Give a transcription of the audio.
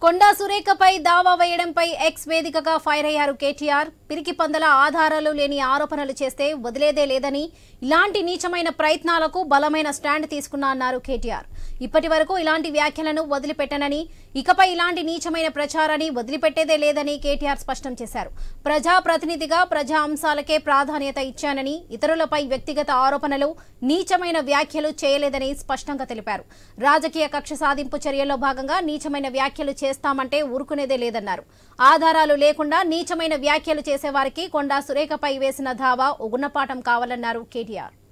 కొండా సురేఖపై దావా వేయడంపై ఎక్స్ వేదికగా ఫైర్ అయ్యారు కేటీఆర్ పిరికి పందల ఆధారాలు లేని ఆరోపణలు చేస్తే వదిలేదే లేదని ఇలాంటి నీచమైన ప్రయత్నాలకు బలమైన స్టాండ్ తీసుకున్నా అన్నారు కేటీఆర్ ఇప్పటి వరకు ఇలాంటి వ్యాఖ్యలను వదిలిపెట్టనని ఇకపై ఇలాంటి నీచమైన ప్రచారాన్ని వదిలిపెట్టేదే లేదని కేటీఆర్ స్పష్టం చేశారు ప్రజా ప్రతినిధిగా ప్రజా అంశాలకే ప్రాధాన్యత ఇచ్చానని ఇతరులపై వ్యక్తిగత ఆరోపణలు నీచమైన వ్యాఖ్యలు చేయలేదని స్పష్టంగా తెలిపారు రాజకీయ కక్ష సాధింపు చర్యల్లో భాగంగా నీచమైన వ్యాఖ్యలు చేస్తామంటే ఊరుకునేదే లేదన్నారు ఆధారాలు లేకుండా నీచమైన వ్యాఖ్యలు చేసేవారికి కొండా సురేఖపై వేసిన ధావా ఉగుణపాఠం కావాలన్నారు కేటీఆర్